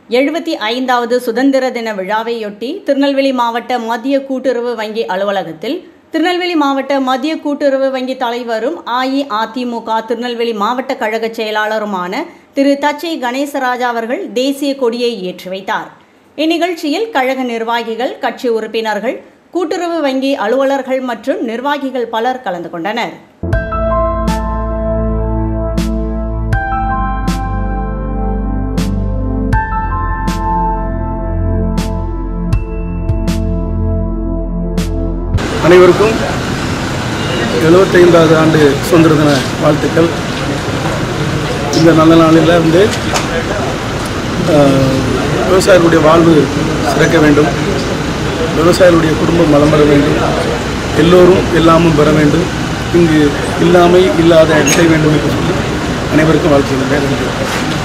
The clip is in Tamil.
எழுபத்தி ஐந்தாவது சுதந்திர தின விழாவையொட்டி திருநெல்வேலி மாவட்ட மத்திய கூட்டுறவு வங்கி அலுவலகத்தில் திருநெல்வேலி மாவட்ட மத்திய கூட்டுறவு வங்கி தலைவரும் அஇஅதிமுக திருநெல்வேலி மாவட்ட கழக செயலாளருமான திரு தச்சை கணேசராஜா அவர்கள் தேசிய கொடியை ஏற்றி வைத்தார் இந்நிகழ்ச்சியில் கழக நிர்வாகிகள் கட்சி உறுப்பினர்கள் கூட்டுறவு வங்கி அலுவலர்கள் மற்றும் நிர்வாகிகள் பலர் கலந்து கொண்டனர் அனைவருக்கும் எழுபத்தைந்தாவது ஆண்டு சுதந்திர தின வாழ்த்துக்கள் இந்த நல்ல நாளில் வந்து ஆஹ், விவசாயிகளுடைய வாழ்வு சிறக்க வேண்டும் விவசாயிகளுடைய குடும்பம் வளம் பெற வேண்டும் எல்லோரும் எல்லாமும் பெற வேண்டும் இங்கு இல்லாமை இல்லாத நிலை வேண்டும் என்று சொல்லி அனைவருக்கும் வாழ்த்துகிறேன் நன்றி